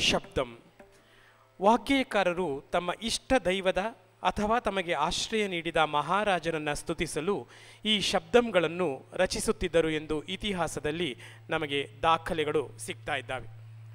ಶಬ್ದಂ ವಾಗ್ಗೇಯಕಾರರು ತಮ್ಮ ಇಷ್ಟ ದೈವದ ಅಥವಾ ತಮಗೆ ಆಶ್ರಯ ನೀಡಿದ ಮಹಾರಾಜನನ್ನು ಸ್ತುತಿಸಲು ಈ ಶಬ್ದಂಗಳನ್ನು ರಚಿಸುತ್ತಿದ್ದರು ಎಂದು ಇತಿಹಾಸದಲ್ಲಿ ನಮಗೆ ದಾಖಲೆಗಳು ಸಿಗ್ತಾ ಇದ್ದಾವೆ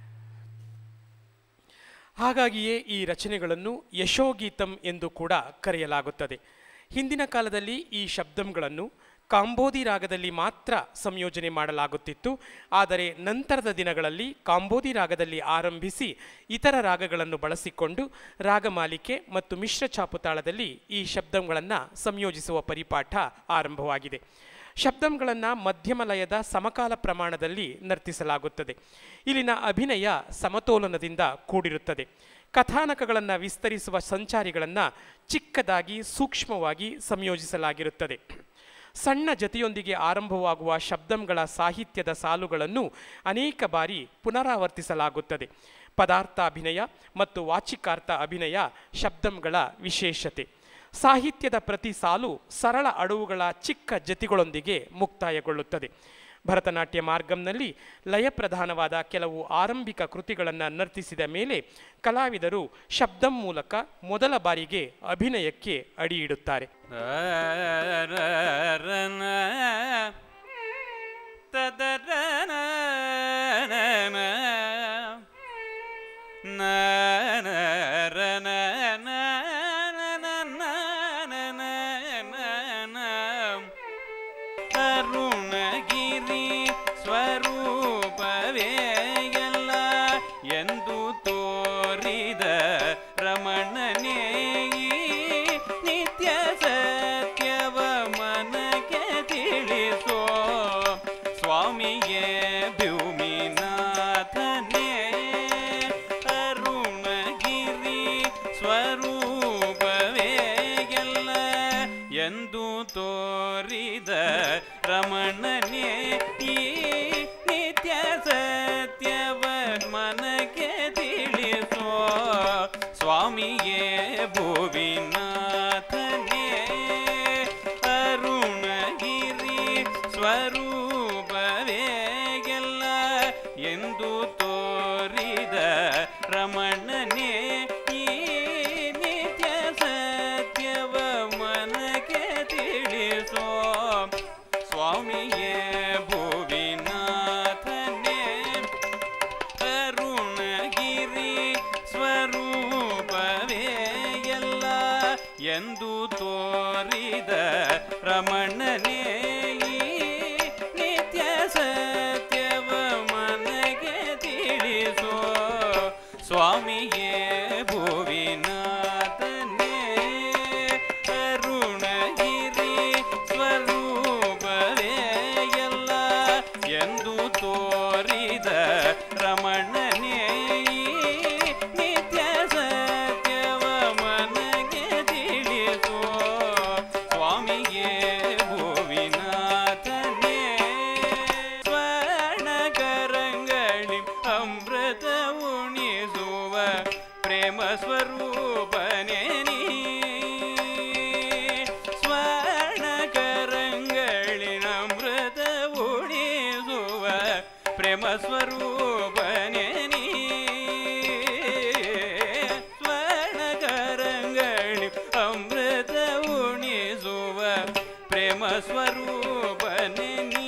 ಹಾಗಾಗಿಯೇ ಈ ರಚನೆಗಳನ್ನು ಯಶೋಗೀತಂ ಎಂದು ಕೂಡ ಕರೆಯಲಾಗುತ್ತದೆ ಹಿಂದಿನ ಕಾಲದಲ್ಲಿ ಈ ಶಬ್ದಂಗಳನ್ನು ಕಾಂಬೋದಿ ರಾಗದಲ್ಲಿ ಮಾತ್ರ ಸಂಯೋಜನೆ ಮಾಡಲಾಗುತ್ತಿತ್ತು ಆದರೆ ನಂತರದ ದಿನಗಳಲ್ಲಿ ಕಾಂಬೋದಿ ರಾಗದಲ್ಲಿ ಆರಂಭಿಸಿ ಇತರ ರಾಗಗಳನ್ನು ಬಳಸಿಕೊಂಡು ರಾಗಮಾಲಿಕೆ ಮತ್ತು ಮಿಶ್ರ ಚಾಪುತಾಳದಲ್ಲಿ ಈ ಶಬ್ದಗಳನ್ನು ಸಂಯೋಜಿಸುವ ಪರಿಪಾಠ ಆರಂಭವಾಗಿದೆ ಶಬ್ದಂಗಳನ್ನು ಮಧ್ಯಮ ಲಯದ ಸಮಕಾಲ ಪ್ರಮಾಣದಲ್ಲಿ ನರ್ತಿಸಲಾಗುತ್ತದೆ ಇಲ್ಲಿನ ಅಭಿನಯ ಸಮತೋಲನದಿಂದ ಕೂಡಿರುತ್ತದೆ ಕಥಾನಕಗಳನ್ನು ವಿಸ್ತರಿಸುವ ಸಂಚಾರಿಗಳನ್ನು ಚಿಕ್ಕದಾಗಿ ಸೂಕ್ಷ್ಮವಾಗಿ ಸಂಯೋಜಿಸಲಾಗಿರುತ್ತದೆ ಸಣ್ಣ ಜತೆಯೊಂದಿಗೆ ಆರಂಭವಾಗುವ ಶಬ್ದಂಗಳ ಸಾಹಿತ್ಯದ ಸಾಲುಗಳನ್ನು ಅನೇಕ ಬಾರಿ ಪುನರಾವರ್ತಿಸಲಾಗುತ್ತದೆ ಪದಾರ್ಥಾಭಿನಯ ಮತ್ತು ವಾಚಿಕಾರ್ಥ ಅಭಿನಯ ಶಬ್ದಂಗಳ ವಿಶೇಷತೆ ಸಾಹಿತ್ಯದ ಪ್ರತಿ ಸಾಲು ಸರಳ ಅಡವುಗಳ ಚಿಕ್ಕ ಜತಿಗಳೊಂದಿಗೆ ಮುಕ್ತಾಯಗೊಳ್ಳುತ್ತದೆ ಭರತನಾಟ್ಯ ಮಾರ್ಗಂನಲ್ಲಿ ಲಯಪ್ರಧಾನವಾದ ಕೆಲವು ಆರಂಭಿಕ ಕೃತಿಗಳನ್ನು ನರ್ತಿಸಿದ ಮೇಲೆ ಕಲಾವಿದರು ಶಬ್ದಂ ಮೂಲಕ ಮೊದಲ ಬಾರಿಗೆ ಅಭಿನಯಕ್ಕೆ ಅಡಿಯಿಡುತ್ತಾರೆ ಅರುಣಗಿರಿ ಸ್ವರೂಪವೇ ಎಲ್ಲ ಎಂದು ತೋರಿದ ರಮಣನೇ ಈ ನಿತ್ಯ ಸತ್ಯವ ಮನಕ್ಕೆ ತಿಳಿಸೋ ಸ್ವಾಮಿಯೇ ಭೂಮಿನಾಥನೇ ಅರುಣಗಿರಿ ಸ್ವರೂಪವೇ ಎಲ್ಲ ಎಂದು ತೋರಿದ ರಮಣನೇ ಈ ನಿತ್ಯ ಸತ್ಯವ ಮನಕ್ಕೆ ತಿಳಿಸೋ ಸ್ವಾಮಿಯೇ ಭುವಿನಾಥನೇ ಅರುಣಗಿರಿ ಸ್ವರೂಪವೇ ಎಲ್ಲ ಎಂದು ತೋರಿದ ರಮಣನೇ ಈ ನಿತ್ಯ ಸತ್ಯವ ಮನಕ್ಕೆ ತಿಳಿಸೋ ಸ್ವಾಮಿಯೇ ಭುವಿನಾಥನೇ ಅರುಣಗಿರಿ ಸ್ವರೂಪವೇ ಎಲ್ಲ ಎಂದು ತೋರಿದ ರಮಣನೇ ಈ ನಿತ್ಯ ಸತ್ಯವ ಮನಗೆ ತಿಳಿಸೋ ಸ್ವಾಮಿಯೇ ಭುವಿನಾಥನೇ ಅರುಣಗಿರಿ ಸ್ವರೂಪವೇ ಎಲ್ಲ ಎಂದು ತೋರಿದ ರಮಣನೇ ಈ ನಿತ್ಯ ಸತ್ಯವ ಮನಗೆ ತಿಳಿಸೋ ಸ್ವಾಮಿಯೇ ಭುವಿನಾಥನೇ ಸ್ವರ್ಣಕರಂಗಳಿ ಅಮೃತ ಉಣಿಸುವ ಪ್ರೇಮ ಸ್ವರೂಪನೇ ನೀ ಸ್ವರ್ಣಕರಂಗಳಿನ ಅಮೃತ ಉಣಿಸುವ ಪ್ರೇಮ ಸ್ವರೂಪನೇ ನೀ ಸ್ವರ್ಣಕರಂಗಳಿ ಅಮೃತ ಉಣಿಸುವ ಪ್ರೇಮ ಸ್ವರೂಪನೇ ನೀ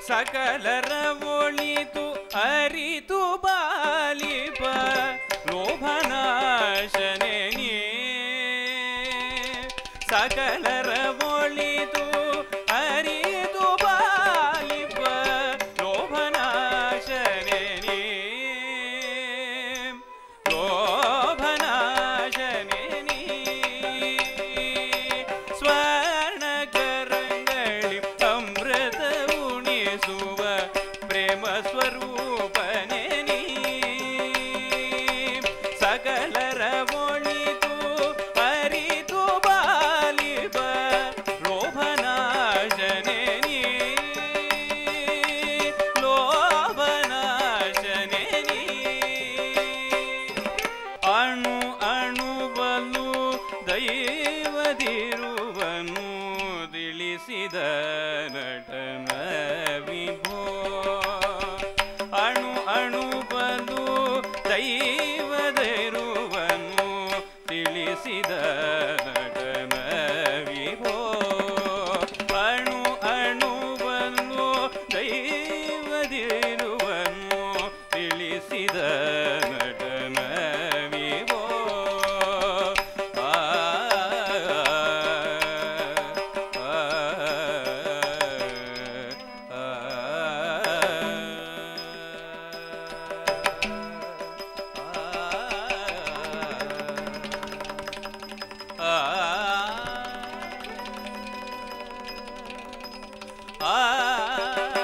ಸಕಲರ ಒಳಿತು ಅರಿತು ಬಾಲಿಪ ಲೋಭನಾಶನೆ ನೀ ಸಕಲರ ಒಳಿತು ಅರಿತು ಬಾಲಿಪ ಲೋಭನಾಶನೆ ನೀ ಲೋಭನಾಶನೆ ನೀ ಸ್ವರ್ಣಕರಂಗಳಿ ಅಮೃತ ಉಣಿಸುವ ಪ್ರೇಮ ಸ್ವರೂಪನೆ ನೀ ಸಕಲರ ಒಳಿತು ಅರಿತು ಬಾಲಿಬ ಲೋಭನಾಶನೆ ನೀ ಲೋಭನಾಶನೆ ನೀ ಅಣು ಅಣುವಲು ದೈವದಿರುವನು ತಿಳಿಸಿದ ನಟನ ವಿಭೋ ಅಣು ಅಣುವಲು ದೈವದಿರುವನು ತಿಳಿಸಿದ ನಟನ ವಿಭೋ ಅಣು ಅಣುವಲು ದೈವದಿರುವನು ತಿಳಿಸಿದ ನಟನ ವಿಭೋ ಆ ಆ, ಆ, ಆ,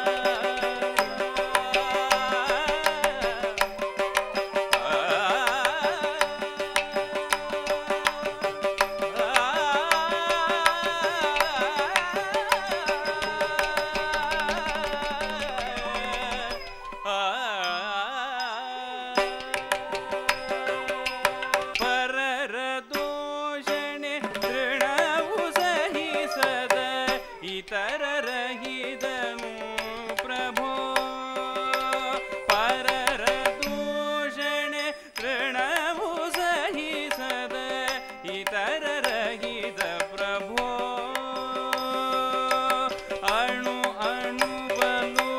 ಪರರ ದೋಷಣೆ ತೃಣವು ಸಹಿಸದ ಇತರರಹಿದನು ಪ್ರಭೋ ಪರರ ದೂಷಣೆ ತೃಣವು ಸಹಿಸದ ಇತರರಹಿತ ಪ್ರಭೋ ಅಣು ಅಣುವಲು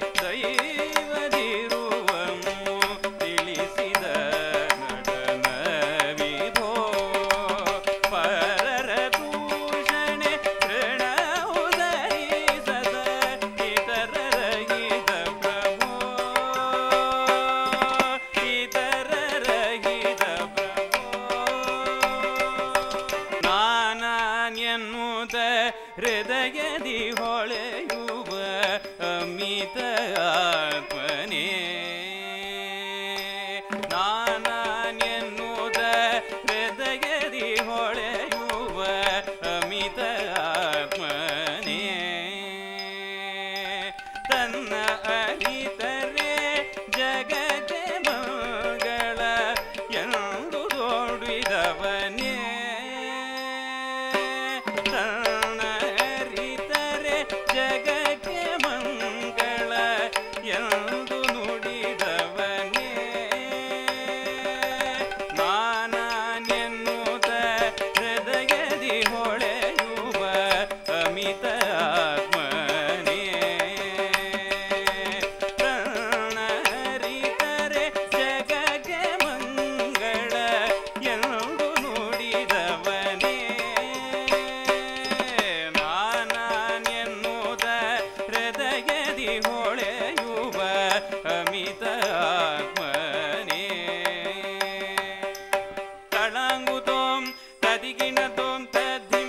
ದೈವದಿರುವನು ತಿಳಿಸಿದ ನಟನ ವಿಭೋ ಪರರ ದೂಷಣೆ ತೃಣವು ಸಹಿಸದ ಇತರರಹಿತ ಪ್ರಭೋ ಇತರರಹಿತ ಪ್ರಭೋ ನಾನಾನ್ಯನ್ನುತ ಹೃದಯದಿ ಹೊಳೆಯುವ ಅಮಿತ ಆತ್ಮನೇ ನಾನಾನ್ಯನ್ನುತ ಹೃದಯದಿ ಹೊಳೆಯುವ ಅಮಿತ ಆತ್ಮನೇ ತನ್ನ ಅರಿತರೆ ಜಗಕ್ಕೆ ಮಂಗಳ ಎಂದು ದೊಡ್ವಿದವನೇ ತನ್ನ ಅರಿತರೆ ಜಗಕ್ಕೆ ಮಂಗಳ ಎಂದು ನುಡಿದವನೇ ನಾನಾನೆನ್ನುತ್ತ ಹೃದಯದಿ ಹೊಳೆಯುವ ಅಮಿತ ಆತ್ಮನೇ ಪ್ರಾಣಹರಿತರೆ ಜಗಕ್ಕೆ ಮಂಗಳ ಎಂದು ನುಡಿದವನೇ ನಾನಾನೆನ್ನುತ್ತ ಹೃದಯದಿ ಹೊಳೆಯುವ ಅಮಿತ ಆತ್ಮನೇ ತಳಂಗುತೋಂ ತದಿಗಿಣತೋಂ ತದ್ಧಿ